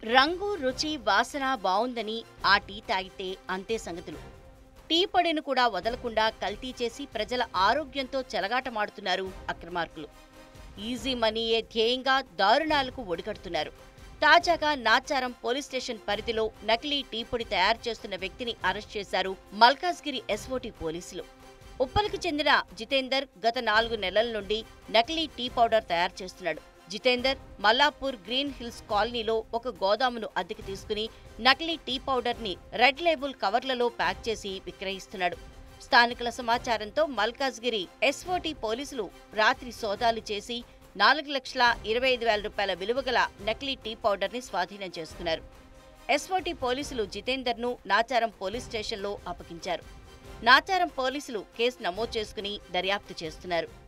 రంగు రుచి వాసన బావుందని ఆ టీ తాగితే అంతే సంగతులు టీ పొడిని కూడా వదలకుండా కల్తీ చేసి ప్రజల ఆరోగ్యంతో చెలగాటమాడుతున్నారు అక్రమార్కులు ఈజీ మనీయే ధ్యేయంగా దారుణాలకు ఒడిగడుతున్నారు తాజాగా నాచారం పోలీస్ స్టేషన్ పరిధిలో నకిలీ టీ పొడి తయారు చేస్తున్న వ్యక్తిని అరెస్ట్ చేశారు మల్కాజ్గిరి ఎస్ఓటీ పోలీసులు ఉప్పల్కి చెందిన జితేందర్ గత నాలుగు నెలల నుండి నకిలీ టీ పౌడర్ తయారు చేస్తున్నాడు జితేందర్ మల్లాపూర్ గ్రీన్ హిల్స్ కాలనీలో ఒక గోదామును అద్దెకి తీసుకుని నకిలీ టీ పౌడర్ ని రెడ్ లేబుల్ కవర్లలో ప్యాక్ చేసి విక్రయిస్తున్నాడు స్థానికుల సమాచారంతో మల్కాజ్గిరి ఎస్ఓటీ పోలీసులు రాత్రి సోదాలు చేసి నాలుగు లక్షల ఇరవై ఐదు వేల రూపాయల విలువగల నకిలీ టీ పౌడర్ ని స్వాధీనం చేసుకున్నారు ఎస్ఓటీ పోలీసులు జితేందర్ ను నాచారం పోలీస్ స్టేషన్లో అప్పగించారు నాచారం పోలీసులు కేసు నమోదు చేసుకుని దర్యాప్తు చేస్తున్నారు